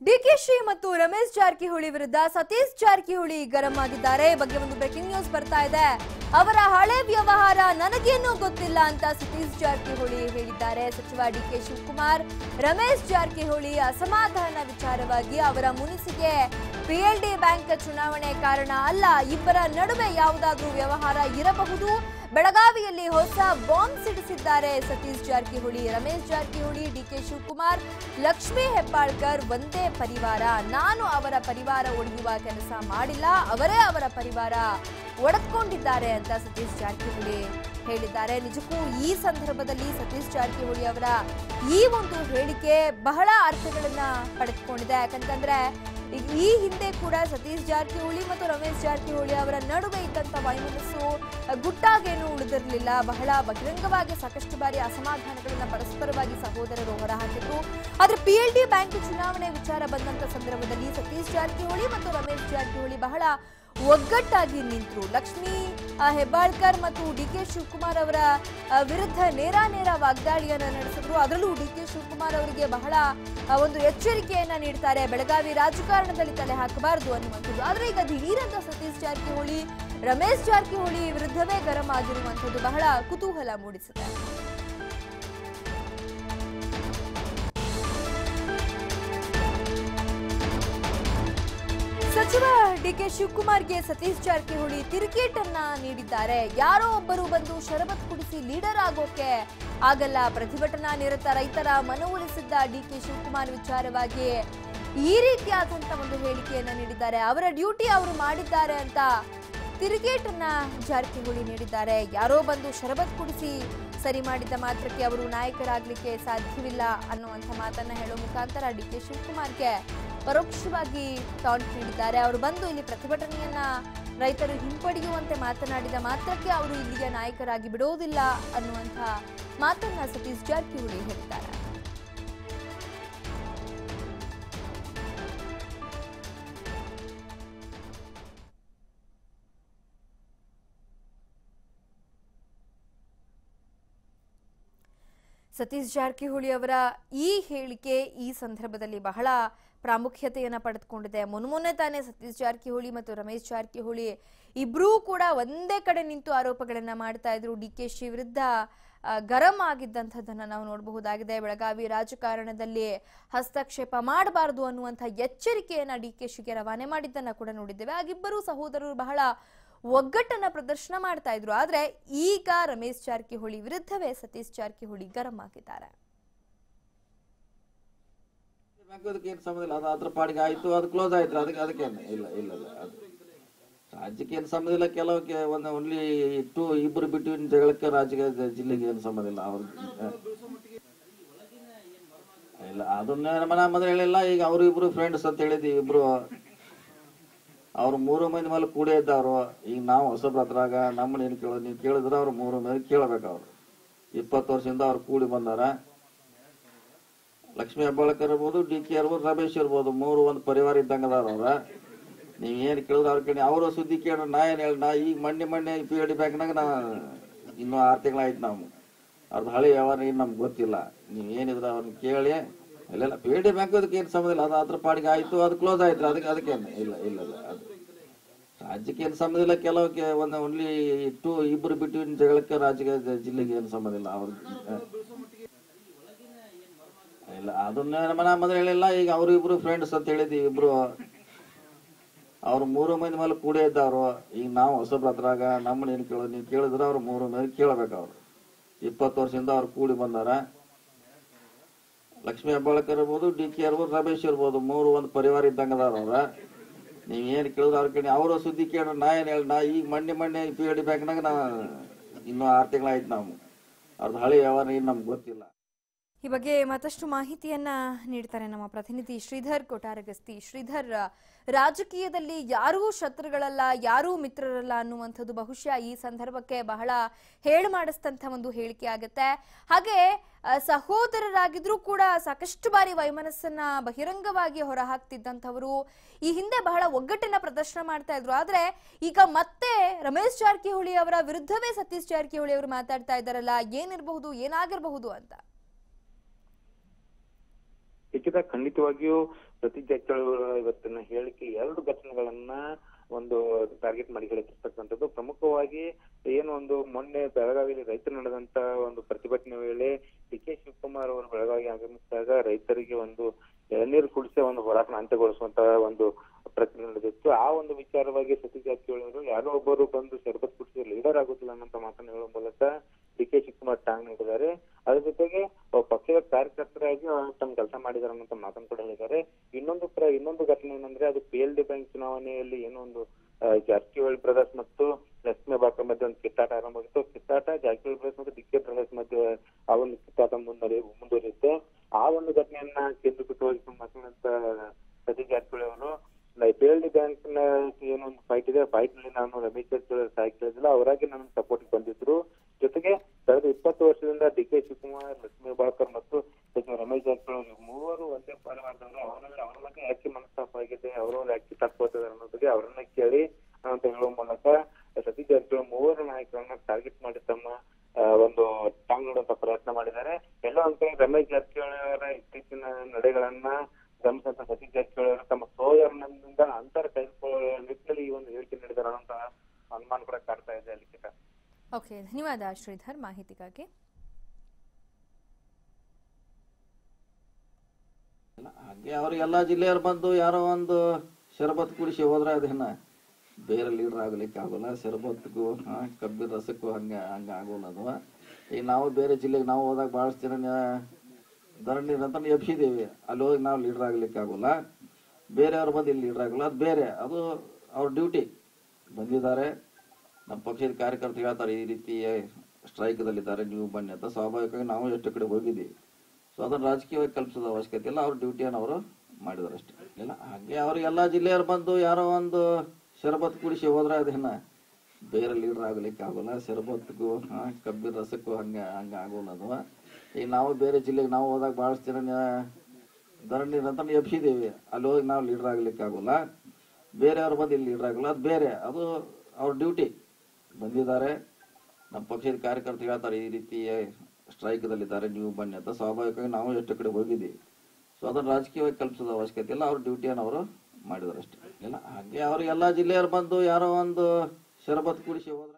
ಡಿಕೆಶಿ ಮತ್ತು ರಮೇಶ್ ಜಾರಕಿಹೊಳಿ ವಿರುದ್ಧ ಸತೀಶ್ ಜಾರಕಿಹೊಳಿ ಗರಂ ಆಗಿದ್ದಾರೆ ಈ ಬಗ್ಗೆ ಒಂದು ಬ್ರೇಕಿಂಗ್ ನ್ಯೂಸ್ ಬರ್ತಾ ಇದೆ ಅವರ ಹಳೆ ವ್ಯವಹಾರ ನನಗೇನೂ ಗೊತ್ತಿಲ್ಲ ಅಂತ ಸತೀಶ್ ಜಾರಕಿಹೊಳಿ ಹೇಳಿದ್ದಾರೆ ಸಚಿವ ಡಿಕೆ ಶಿವಕುಮಾರ್ ರಮೇಶ್ ಜಾರಕಿಹೊಳಿ ಅಸಮಾಧಾನ ವಿಚಾರವಾಗಿ ಅವರ ಮುನಿಸಿಗೆ ಪಿಎಲ್ಡಿ ಬ್ಯಾಂಕ್ ಚುನಾವಣೆ ಕಾರಣ ಅಲ್ಲ ಇಬ್ಬರ ನಡುವೆ ಯಾವುದಾದ್ರೂ ವ್ಯವಹಾರ ಇರಬಹುದು ಬೆಳಗಾವಿಯಲ್ಲಿ ಹೊಸ ಬಾಂಬ್ ಸಿಡಿಸಿದ್ದಾರೆ ಸತೀಶ್ ಜಾರಕಿಹೊಳಿ ರಮೇಶ್ ಜಾರಕಿಹೊಳಿ ಡಿಕೆ ಶಿವಕುಮಾರ್ ಲಕ್ಷ್ಮೀ ಹೆಬ್ಬಾಳ್ಕರ್ ಒಂದೇ ಪರಿವಾರ ನಾನು ಅವರ ಪರಿವಾರ ಒಡೆಯುವ ಕೆಲಸ ಮಾಡಿಲ್ಲ ಅವರೇ ಅವರ ಪರಿವಾರ ಒಡೆದುಕೊಂಡಿದ್ದಾರೆ ಅಂತ ಸತೀಶ್ ಜಾರಕಿಹೊಳಿ ಹೇಳಿದ್ದಾರೆ ನಿಜಕ್ಕೂ ಈ ಸಂದರ್ಭದಲ್ಲಿ ಸತೀಶ್ ಜಾರಕಿಹೊಳಿ ಅವರ ಈ ಒಂದು ಹೇಳಿಕೆ ಬಹಳ ಅರ್ಥಗಳನ್ನ ಪಡೆದುಕೊಂಡಿದೆ ಯಾಕಂತಂದ್ರೆ ಈ- ಈ ಹಿಂದೆ ಕೂಡ ಸತೀಶ್ ಜಾರಕಿಹೊಳಿ ಮತ್ತು ರಮೇಶ್ ಜಾರಕಿಹೊಳಿ ಅವರ ನಡುವೆ ಇದ್ದಂತ ವೈಮನಸ್ಸು ಅಹ್, ಗುಟ್ಟಾಗೇನು ಉಳಿದಿರಲಿಲ್ಲ ಬಹಳ ಬಹಿರಂಗವಾಗಿ ಸಾಕಷ್ಟು ಬಾರಿ ಅಸಮಾಧಾನಗಳನ್ನ ಪರಸ್ಪರವಾಗಿ ಸಹೋದರರು ಹೊರಹಾಕಿದ್ರು ಆದ್ರೆ ಪಿ ಎಲ್ ಡಿ ಬ್ಯಾಂಕ್ ಚುನಾವಣೆ ವಿಚಾರ ಬಂದಂತ ಸಂದರ್ಭದಲ್ಲಿ ಸತೀಶ್ ಜಾರಕಿಹೊಳಿ ಮತ್ತು ರಮೇಶ್ ಜಾರಕಿಹೊಳಿ ಬಹಳ ಒಗ್ಗಟ್ಟಾಗಿ ನಿಂತರು ಲಕ್ಷ್ಮೀ ಆ, ಹೆಬ್ಬಾಳ್ಕರ್ ಮತ್ತು ಡಿ ಕೆ ಶಿವಕುಮಾರ್ ಅವರ ಆ, ವಿರುದ್ಧ ನೇರ ನೇರ ವಾಗ್ದಾಳಿಯನ್ನ ನಡೆಸಿದ್ರು ಅದರಲ್ಲೂ ಡಿ ಕೆ ಶಿವಕುಮಾರ್ ಅವರಿಗೆ ಬಹಳ ಆ, ಒಂದು ಎಚ್ಚರಿಕೆಯನ್ನ ನೀಡ್ತಾರೆ ಬೆಳಗಾವಿ ರಾಜಕಾರಣದಲ್ಲಿ ತಲೆ ಹಾಕಬಾರದು ಅನ್ನುವಂಥದ್ದು ಆದ್ರೆ ಈಗ ದಿಢೀರಂತ ಸತೀಶ್ ಜಾರಕಿಹೊಳಿ ರಮೇಶ್ ಜಾರಕಿಹೊಳಿ ವಿರುದ್ಧವೇ ಗರಂ ಆಗಿರುವಂಥದ್ದು ಬಹಳ ಕುತೂಹಲ ಮೂಡಿಸಿದೆ ಸಚಿವ ಡಿಕೆ ಶಿವಕುಮಾರ್ಗೆ ಸತೀಶ್ ಜಾರಕಿಹೊಳಿ ತಿರುಗೇಟನ್ನ ನೀಡಿದ್ದಾರೆ ಯಾರೋ ಒಬ್ಬರು ಬಂದು ಶರಬತ್ ಕುಡಿಸಿ ಲೀಡರ್ ಆಗೋಕೆ ಆಗಲ್ಲ ಪ್ರತಿಭಟನಾ ನಿರತ ರೈತರ ಮನವೊಲಿಸಿದ್ದ ಡಿಕೆ ಶಿವಕುಮಾರ್ ವಿಚಾರವಾಗಿ ಈ ರೀತಿಯಾದಂತ ಒಂದು ಹೇಳಿಕೆಯನ್ನ ನೀಡಿದ್ದಾರೆ ಅವರ ಡ್ಯೂಟಿ ಅವರು ಮಾಡಿದ್ದಾರೆ ಅಂತ ತಿರುಗೇಟನ್ನ ಜಾರಕಿಹೊಳಿ ನೀಡಿದ್ದಾರೆ ಯಾರೋ ಬಂದು ಶರಬತ್ ಕುಡಿಸಿ ಸರಿ ಮಾಡಿದ ಮಾತ್ರಕ್ಕೆ ಅವರು ನಾಯಕರಾಗ್ಲಿಕ್ಕೆ ಸಾಧ್ಯವಿಲ್ಲ ಅನ್ನುವಂಥ ಮಾತನ್ನ ಹೇಳೋ ಮುಖಾಂತರ ಡಿ ಕೆ ಶಿವಕುಮಾರ್ಗೆ ಪರೋಕ್ಷವಾಗಿ ಟಾಂಟ್ ನೀಡಿದ್ದಾರೆ ಅವರು ಬಂದು ಇಲ್ಲಿ ಪ್ರತಿಭಟನೆಯನ್ನ ರೈತರು ಹಿಂಪಡೆಯುವಂತೆ ಮಾತನಾಡಿದ ಮಾತ್ರಕ್ಕೆ ಅವರು ಇಲ್ಲಿಯ ನಾಯಕರಾಗಿ ಬಿಡೋದಿಲ್ಲ ಅನ್ನುವಂಥ ಮಾತನ್ನ ಸತೀಶ್ ಜಾರಕಿಹೊಳಿ ಹೇಳಿದ್ದಾರೆ ಸತೀಶ್ ಜಾರಕಿಹೊಳಿ ಅವರ ಈ ಹೇಳಿಕೆ ಈ ಸಂದರ್ಭದಲ್ಲಿ ಬಹಳ ಪ್ರಾಮುಖ್ಯತೆಯನ್ನ ಪಡೆದುಕೊಂಡಿದೆ ಮೊನ್ನೆ ತಾನೇ ಸತೀಶ್ ಜಾರಕಿಹೊಳಿ ಮತ್ತು ರಮೇಶ್ ಜಾರಕಿಹೊಳಿ ಇಬ್ಬರೂ ಕೂಡ ಒಂದೇ ಕಡೆ ನಿಂತು ಆರೋಪಗಳನ್ನ ಮಾಡ್ತಾ ಇದ್ರು ಡಿ ಕೆ ಶಿ ವಿರುದ್ಧ ಆ, ಗರಂ ಆಗಿದ್ದಂಥದ್ದನ್ನ ನಾವು ನೋಡಬಹುದಾಗಿದೆ ಬೆಳಗಾವಿ ರಾಜಕಾರಣದಲ್ಲಿ ಹಸ್ತಕ್ಷೇಪ ಮಾಡಬಾರದು ಅನ್ನುವಂಥ ಎಚ್ಚರಿಕೆಯನ್ನ ಡಿ ಕೆ ಶಿಗೆ ರವಾನೆ ಮಾಡಿದ್ದನ್ನ ಕೂಡ ನೋಡಿದ್ದೇವೆ ಆಗಿಬ್ಬರು ಸಹೋದರರು ಬಹಳ ಒಗ್ಗಟ್ಟನ್ನ ಪ್ರದರ್ಶನ ಮಾಡ್ತಾ ಇದ್ರು ಆದ್ರೆ ಈಗ ರಮೇಶ್ ಜಾರಕಿಹೊಳಿ ವಿರುದ್ಧವೇ ಸತೀಶ್ ಜಾರಕಿಹೊಳಿ ಗರಂ ಆಗಿದ್ದಾರೆ ಬ್ಯಾಂಕ್ ಅದಕ್ಕೆ ಏನು ಸಂಬಂಧ ಇಲ್ಲ ಅದು ಅದ್ರ ಪಾಡಿಗೆ ಆಯ್ತು ಅದು ಕ್ಲೋಸ್ ಆಯ್ತು ಅದಕ್ಕೆ ಅದಕ್ಕೆ ಇಲ್ಲ ಇಲ್ಲ ಇಲ್ಲ ಅದು ರಾಜ್ಯಕ್ಕೆ ಏನು ಸಂಬಂಧ ಇಲ್ಲ ಕೆಲವು ಕೆ- ಒಂದು ಓನ್ಲಿ ಟು ಇಬ್ಬರು ಬಿಟ್ಟು ಜಗಳಕ್ಕೆ ರಾಜ್ಯಕ್ಕೆ ಜ- ಜಿಲ್ಲೆಗೆ ಏನು ಸಂಬಂಧ ಇಲ್ಲ ಅವ್ರ ಇಲ್ಲ ಅದನ್ನ ನಮ್ಮ ಮೊದಲು ಹೇಳಿಲ್ಲ ಈಗ ಅವರು ಇಬ್ರು ಫ್ರೆಂಡ್ಸ್ ಅಂತ ಹೇಳಿದ್ವಿ ಇಬ್ರು ಅವ್ರು ಮೂರು ಮಂದಿ ಮೇಲೆ ಕೂಡೇ ಇದ್ದವ್ರು ಈಗ ನಾವು ಹೊಸಬ್ರ ಹತ್ರಾಗ ನಮ್ಮನ್ನ ಏನು ಕೇಳೋದು ನೀವು ಕೇಳಿದ್ರೆ ಅವ್ರು ಮೂರು ಮಂದಿ ಕೇಳಬೇಕು ಅವ್ರು ಇಪ್ಪತ್ತು ವರ್ಷದಿಂದ ಅವ್ರು ಕೂಡಿ ಬಂದಾರ ಲಕ್ಷ್ಮೀ ಹೆಬ್ಬಾಳ್ಕರ್ ಇರ್ಬೋದು ಡಿ ಕೆ ಇರ್ಬೋದು ರಮೇಶ್ ಇರ್ಬೋದು ಮೂರು ಒಂದು ಪರಿವಾರ ಇದ್ದಂಗೆ ಅದಾರ ಅವ್ರ ನೀವು ಏನು ಕೇಳಿದ್ರೆ ಅವ್ರ ಕೇಳಿ ಅವರ ಸುದ್ದಿ ಕೇಳ್ರಿ ನಾ ಏನು ಹೇಳಿ ನಾ ಈಗ ಮೊನ್ನೆ ಮೊನ್ನೆ ಪಿ ಎಲ್ ಡಿ ಬ್ಯಾಂಕ್ನಾಗ ನಾ ಇನ್ನೂ ಆರು ತಿಂಗಳಾಯ್ತು ನಾವು ಅವ್ರದ್ದು ಹಳೆ ವ್ಯವಹಾರ ಏನು ನಮ್ಗೆ ಗೊತ್ತಿಲ್ಲ ನೀವು ಏನಿದ್ರೆ ಅವ್ರನ್ನ ಕೇಳಿ ಇಲ್ಲ ಪಿ ಎಲ್ ಡಿ ಬ್ಯಾಂಕ್ ಅದಕ್ಕೆ ಏನು ಸಂಬಂಧ ಇಲ್ಲ ಅದು ಅದ್ರ ಪಾಡಿಗೆ ಆಯ್ತು ಅದು ಕ್ಲೋಸ್ ಆಯ್ತು ಅದಕ್ಕೆ ಅದಕ್ಕೆ ಇಲ್ಲ ಇಲ್ಲ ಇಲ್ಲ ಅದು ರಾಜ್ಯಕ್ಕೆ ಏನು ಸಂಬಂಧ ಇಲ್ಲ ಕೆಲವು ಕೆ- ಒಂದು ಓನ್ಲಿ ಟು ಇಬ್ಬರು ಬಿಟ್ಟು ಜಗಳಕ್ಕೆ ರಾಜ್ಯಕ್ಕೆ ಜ- ಜಿಲ್ಲೆಗೆ ಏನು ಸಂಬಂಧ ಇಲ್ಲ ಅವ್ರ ಇಲ್ಲ ಅದನ್ನ ನಮ್ಮ ಮೊದಲು ಹೇಳಿಲ್ಲ ಈಗ ಅವರು ಇಬ್ರು ಫ್ರೆಂಡ್ಸ್ ಅಂತ ಹೇಳಿದ್ವಿ ಇಬ್ರು ಅವ್ರು ಮೂರು ಮಂದಿ ಮೇಲೆ ಕೂಡೇ ಇದ್ದವ್ರು ಈಗ ನಾವು ಹೊಸಬ್ರ ಹತ್ರಾಗ ನಮ್ಮನ್ನ ಏನು ಕೇಳೋದು ನೀವು ಕೇಳಿದ್ರೆ ಅವ್ರು ಮೂರು ಮಂದಿ ಕೇಳಬೇಕು ಅವ್ರು ಇಪ್ಪತ್ತು ವರ್ಷದಿಂದ ಅವ್ರು ಕೂಡಿ ಬಂದಾರ ಲಕ್ಷ್ಮೀ ಹೆಬ್ಬಾಳ್ಕರ್ ಇರ್ಬೋದು ಡಿ ಕೆ ಇರ್ಬೋದು ರಮೇಶ್ ಇರ್ಬೋದು ಮೂರು ಒಂದು ಪರಿವಾರ ಇದ್ದಂಗೆ ಅದಾರ ಅವ್ರ ನೀವು ಏನು ಕೇಳಿದ್ರೆ ಅವ್ರ ಕೇಳಿ ಅವರ ಸುದ್ದಿ ಕೇಳ್ರಿ ನಾ ಏನು ಹೇಳಿ ನಾ ಈಗ ಮೊನ್ನೆ ಮೊನ್ನೆ ಪಿ ಎಲ್ ಡಿ ಬ್ಯಾಂಕ್ನಾಗ ನಾ ಇನ್ನೂ ಆರು ತಿಂಗಳಾಯ್ತು ನಾವು ಅವ್ರದ್ದು ಹಳೆ ವ್ಯವಹಾರ ಏನು ನಮ್ಗೆ ಗೊತ್ತಿಲ್ಲ ಈ ಬಗ್ಗೆ ಮತ್ತಷ್ಟು ಮಾಹಿತಿಯನ್ನ ನೀಡ್ತಾರೆ ನಮ್ಮ ಪ್ರತಿನಿಧಿ ಶ್ರೀಧರ್ ಕೊಟಾರಗಸ್ತಿ ಶ್ರೀಧರ್ ರಾಜಕೀಯದಲ್ಲಿ ಯಾರೂ ಶತ್ರುಗಳಲ್ಲ ಯಾರೂ ಮಿತ್ರರಲ್ಲ ಅನ್ನುವಂಥದ್ದು ಬಹುಶಃ ಈ ಸಂದರ್ಭಕ್ಕೆ ಬಹಳ ಹೇಳು ಮಾಡಿಸಿದಂಥ ಒಂದು ಹೇಳಿಕೆ ಆಗುತ್ತೆ ಹಾಗೆ ಆ, ಸಹೋದರರಾಗಿದ್ರೂ ಕೂಡ ಸಾಕಷ್ಟು ಬಾರಿ ವೈಮನಸ್ಸನ್ನ ಬಹಿರಂಗವಾಗಿ ಹೊರಹಾಕ್ತಿದ್ದಂಥವರು ಈ ಹಿಂದೆ ಬಹಳ ಒಗ್ಗಟ್ಟನ್ನ ಪ್ರದರ್ಶನ ಮಾಡ್ತಾ ಇದ್ರು ಆದ್ರೆ ಈಗ ಮತ್ತೆ ರಮೇಶ್ ಜಾರಕಿಹೊಳಿ ಅವರ ವಿರುದ್ಧವೇ ಸತೀಶ್ ಜಾರಕಿಹೊಳಿ ಅವರು ಮಾತಾಡ್ತಾ ಇದ್ದಾರಲ್ಲ ಏನಿರಬಹುದು ಏನಾಗಿರಬಹುದು ಅಂತ ನಿಖಿತ ಖಂಡಿತವಾಗಿಯೂ ಸತೀಶ್ ಜಾರಕಿಹೊಳಿ ಅವರ ಇವತ್ತಿನ ಹೇಳಿಕೆ ಎರಡು ಘಟನೆಗಳನ್ನ ಒಂದು ಟಾರ್ಗೆಟ್ ಮಾಡಿ ಹೇಳಿರ್ತಕ್ಕಂಥದ್ದು ಪ್ರಮುಖವಾಗಿ ಏನು ಒಂದು ಮೊನ್ನೆ ಬೆಳಗಾವಿಯಲ್ಲಿ ರೈತರು ನಡೆದಂತ ಒಂದು ಪ್ರತಿಭಟನೆ ವೇಳೆ ಡಿ ಕೆ ಶಿವಕುಮಾರ್ ಅವರು ಬೆಳಗಾವಿಗೆ ಆಗಮಿಸಿದಾಗ ರೈತರಿಗೆ ಒಂದು ಎಳನೀರು ಕುಡಿಸಿ ಒಂದು ಹೋರಾಟ ಅಂತ್ಯಗೊಳಿಸುವಂತ ಒಂದು ಪ್ರಕ್ರಿಯೆ ನಡೆದಿತ್ತು ಆ ಒಂದು ವಿಚಾರವಾಗಿ ಸತೀಶ್ ಜಾರಕಿಹೊಳಿ ಅವರು ಯಾರೋ ಒಬ್ಬರು ಬಂದು ಶರಬತ್ ಕುಡಿಸಿ ಲೀಡರ್ ಆಗುತ್ತಿಲ್ಲ ಅನ್ನೋ ಮಾತನ್ನು ಹೇಳುವ ಮೂಲಕ ಡಿ ಕೆ ಶಿವಕುಮಾರ್ ಟಾಂಗ್ ನೀಡಿದ್ದಾರೆ ಅದ್ರ ಜೊತೆಗೆ ಒಬ್ಬ ಪಕ್ಷದ ಕಾರ್ಯಕರ್ತರಾಗಿ ಅವ್ರು ತಮ್ಮ ಕೆಲಸ ಮಾಡಿದಾರೆ ಅನ್ನೋ ಮಾತನ್ನು ಕೂಡ ಹೇಳಿದ್ದಾರೆ ಇನ್ನೊಂದು ಪ್ರ ಇನ್ನೊಂದು ಘಟನೆ ಏನಂದ್ರೆ ಅದು ಪಿ ಎಲ್ ಡಿ ಬ್ಯಾಂಕ್ ಚುನಾವಣೆಯಲ್ಲಿ ಏನೋ ಒಂದು ಆ, ಜಾರಕಿಹೊಳಿ ಬ್ರದರ್ಸ್ ಮತ್ತು ಲಕ್ಷ್ಮೀ ಬಾಕ ಮಧ್ಯೆ ಒಂದು ಕಿತ್ತಾಟ ಆರಂಭವಾಗಿತ್ತು ಕಿತ್ತಾಟ ಜಾರಕಿಹೊಳಿ ಬ್ರದರ್ಸ್ ಮತ್ತು ಡಿ ಕೆ ಬ್ರದರ್ಸ್ ಮಧ್ಯೆ ಆ ಒಂದು ಕಿತ್ತಾಟ ಮುಂದುವರಿ ಮುಂದುವರಿಯುತ್ತೆ ಆ ಒಂದು ಘಟನೆಯನ್ನ ಕೇಂದ್ರೀಕೃತವಾಗಿ ಮಾತನಾಡಿದ ಸತೀಶ್ ಜಾರಕಿಹೊಳಿ ಅವರು ಪಿ ಎಲ್ ಡಿ ಬ್ಯಾಂಕ್ ನ ಏನೊಂದು ಫೈಟ್ ಇದೆ ಫೈಟ್ ನಲ್ಲಿ ನಾನು ರಮೇಶ್ ಜಾರಕಿಹೊಳಿ ಸಹಾಯ ಕೇಳಿದಿಲ್ಲ ಅವರಾಗಿ ನನ್ನ ಸಪೋರ್ಟ್ ಬಂದಿದ್ರು ಜೊತೆಗೆ ಕಳೆದ ಇಪ್ಪತ್ತು ವರ್ಷದಿಂದ ಡಿ ಕೆ ಶಿವಕುಮಾರ್ ಲಕ್ಷ್ಮೀ ಬಾಳ್ಕರ್ ಮತ್ತು ಸಚಿವ ರಮೇಶ್ ಜಾರಕಿಹೊಳಿ ಮೂವರು ಒಂದೇ ಪರಿವಾರದವರು ಅವರಲ್ಲಿ ಅವರ ಬಗ್ಗೆ ಯಾಕೆ ಮನಸ್ತಾಪ ಆಗಿದೆ ಅವರವ್ರು ಯಾಕೆ ತಪ್ಪೋತಿದ್ದಾರೆ ಅನ್ನೋದಕ್ಕೆ ಅವರನ್ನ ಕೇಳಿ ಅಂತ ಹೇಳುವ ಮೂಲಕ ಸತೀಶ್ ಜಾರಕಿಹೊಳಿ ಮೂವರು ನಾಯಕರನ್ನ ಟಾರ್ಗೆಟ್ ಮಾಡಿ ತಮ್ಮ ಆ, ಒಂದು ಟಾಂಗ್ ನೋಡುವಂತ ಪ್ರಯತ್ನ ಮಾಡಿದ್ದಾರೆ ಎಲ್ಲೋ ಒಂದ್ ಕಡೆ ರಮೇಶ್ ಜಾರಕಿಹೊಳಿ ಅವರ ಇತ್ತೀಚಿನ ನಡೆಗಳನ್ನ ಗಮನಿಸಿದಂತ ಸತೀಶ್ ಜಾರಕಿಹೊಳಿ ಅವರು ತಮ್ಮ ಸೋದರನಿಂದ ಅಂತರ ತೆಗೆದುಕೊಳ್ಳುವ ನಿಟ್ಟಿನಲ್ಲಿ ಈ ಒಂದು ಹೇಳಿಕೆ ನೀಡಿದ್ದಾರೆ ಅನ್ನೋ ಅನುಮಾನ ಕೂಡ ಕಾಡ್ತಾ ಇದೆ ಲಿಖಿತ ಓಕೆ ಧನ್ಯವಾದ ಶ್ರೀಧರ್ ಮಾಹಿತಿಗಾಗಿ ಇಲ್ಲ, ಹಾಗೆ ಅವ್ರು ಎಲ್ಲಾ ಜಿಲ್ಲೆಯವ್ರು ಬಂದು ಯಾರೋ ಒಂದು ಶರಬತ್ ಕುಡಿಸಿ ಹೋದ್ರೆ ಅದೇನ ಬೇರೆ ಲೀಡರ್ ಆಗ್ಲಿಕ್ಕೆ ಆಗೋಲ್ಲ ಶರಬತ್ಗೂ ಹಾ, ಕಬ್ಬಿನ ರಸಕ್ಕೂ ಹಂಗ ಹಂಗ ಆಗೋಲ್ಲ ಅದು ಈಗ ನಾವು ಬೇರೆ ಜಿಲ್ಲೆಗೆ ನಾವು ಹೋದಾಗ ಬಹಳಷ್ಟು ಜನ ನ್ಯಾ- ಧರಣಿ ಅಂತ ಎಬ್ಸಿದೇವಿ ಅಲ್ಲಿ ಹೋಗಿ ನಾವು ಲೀಡರ್ ಆಗ್ಲಿಕ್ಕೆ ಆಗೋಲ್ಲ ಬೇರೆಯವ್ರು ಬಂದು ಇಲ್ಲಿ ಲೀಡರ್ ಆಗೋಲ್ಲ ಅದು ಬೇರೆ ಅದು ಅವ್ರ ಡ್ಯೂಟಿ ಬಂದಿದ್ದಾರೆ ನಮ್ಮ ಪಕ್ಷದ ಕಾರ್ಯಕರ್ತರು ಹೇಳ್ತಾರೆ ಈ ರೀತಿ ಸ್ಟ್ರೈಕ್ದಲ್ಲಿದ್ದಾರೆ ನೀವು ಬನ್ನಿ ಅಂತ ಸ್ವಾಭಾವಿಕವಾಗಿ ನಾವು ಎಷ್ಟು ಕಡೆ ಹೋಗಿದ್ದೀವಿ ಸೊ ಅದನ್ನ ರಾಜಕೀಯವಾಗಿ ಕಲ್ಪಿಸೋದ ಅವಶ್ಯಕತೆ ಇಲ್ಲ ಅವ್ರ ಡ್ಯೂಟಿಯನ್ನು ಅವರು ಮಾಡಿದಾರೆ ಅಷ್ಟೇ ಇಲ್ಲ ಹಾಗೆ ಅವ್ರು ಎಲ್ಲಾ ಜಿಲ್ಲೆಯವ್ರು ಬಂದು ಯಾರೋ ಒಂದು ಶರಬತ್ ಕುಡಿಸಿ ಹೋದ್ರೆ ಅದೇನ ಬೇರೆ ಲೀಡರ್ ಆಗ್ಲಿಕ್ಕೆ ಆಗೋಲ್ಲ ಶರಬತ್ಗೂ ಹಾ, ಕಬ್ಬಿನ ರಸಕ್ಕೂ ಹಂಗ ಹಂಗ ಆಗೋಲ್ಲ ಅದು ಈಗ ನಾವು ಬೇರೆ ಜಿಲ್ಲೆಗೆ ನಾವು ಹೋದಾಗ ಬಹಳಷ್ಟು ಜನ ನ್ಯಾ- ಧರಣಿ ಅಂತ ಎಬ್ಸಿದೇವಿ ಅಲ್ಲಿ ಹೋಗಿ ನಾವು ಲೀಡರ್ ಆಗ್ಲಿಕ್ಕೆ ಆಗೋಲ್ಲ ಬೇರೆಯವ್ರು ಬಂದು ಇಲ್ಲಿ ಲೀಡರ್ ಆಗೋಲ್ಲ ಅದು ಬೇರೆ ಅದು ಅವ್ರ ಡ್ಯೂಟಿ ಬಂದಿದ್ದಾರೆ ನಮ್ಮ ಪಕ್ಷದ ಕಾರ್ಯಕರ್ತರು ಹೇಳ್ತಾರೆ ಈ ರೀತಿ ಸ್ಟ್ರೈಕ್ದಲ್ಲಿದ್ದಾರೆ ನೀವು ಬನ್ನಿ ಅಂತ ಸ್ವಾಭಾವಿಕವಾಗಿ ನಾವು ಎಷ್ಟು ಕಡೆ ಹೋಗಿದ್ದೀವಿ ಸೊ ಅದನ್ನ ರಾಜಕೀಯವಾಗಿ ಕಲ್ಪಿಸೋದ ಅವಶ್ಯಕತೆ ಇಲ್ಲ ಅವ್ರ ಡ್ಯೂಟಿಯನ್ನು ಅವರು ಮಾಡಿದಾರೆ ಅಷ್ಟೇ ಇಲ್ಲ ಹಾಗೆ ಅವ್ರು ಎಲ್ಲಾ ಜಿಲ್ಲೆಯವ್ರು ಬಂದು ಯಾರೋ ಒಂದು ಶರಬತ್ ಕುಡಿಸಿ ಹೋದ್ರೆ